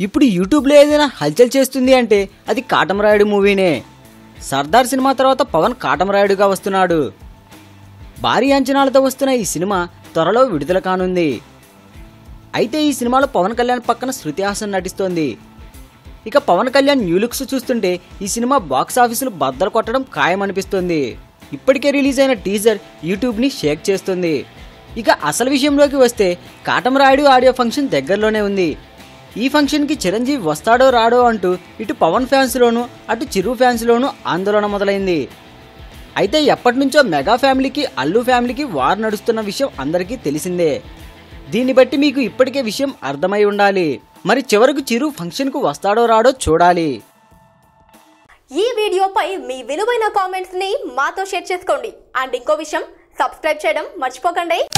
ఇప్పుడు యూట్యూబ్లో ఏదైనా హల్చల్ చేస్తుంది అంటే అది కాటమరాయుడు మూవీనే సర్దార్ సినిమా తర్వాత పవన్ కాటమరాయుడుగా వస్తున్నాడు భారీ అంచనాలతో వస్తున్న ఈ సినిమా త్వరలో విడుదల కానుంది అయితే ఈ సినిమాలో పవన్ కళ్యాణ్ పక్కన శృతి హాసన్ నటిస్తోంది ఇక పవన్ కళ్యాణ్ న్యూ లుక్స్ చూస్తుంటే ఈ సినిమా బాక్స్ ఆఫీసులు బద్దలు కొట్టడం ఖాయమనిపిస్తుంది ఇప్పటికే రిలీజ్ అయిన టీజర్ యూట్యూబ్ని షేక్ చేస్తుంది ఇక అసలు విషయంలోకి వస్తే కాటమరాయుడు ఆడియో ఫంక్షన్ దగ్గరలోనే ఉంది ఈ ఫంక్షన్కి చిరంజీవి వస్తాడో రాడో అంటూ ఇటు పవన్ ఫ్యాన్స్లోనూ అటు చిరు ఫ్యాన్స్లోనూ ఆందోళన మొదలైంది అయితే ఎప్పటి నుంచో మెగా ఫ్యామిలీకి అల్లు ఫ్యామిలీకి వార్ నడుస్తున్న విషయం అందరికీ తెలిసిందే దీన్ని బట్టి మీకు ఇప్పటికే విషయం అర్థమై ఉండాలి మరి చివరకు చిరు ఫంక్షన్కు వస్తాడో రాడో చూడాలి ఈ వీడియోపై మీ విలువైన కామెంట్స్ ని మాతో షేర్ చేసుకోండి అండ్ ఇంకో విషయం సబ్స్క్రైబ్ చేయడం మర్చిపోకండి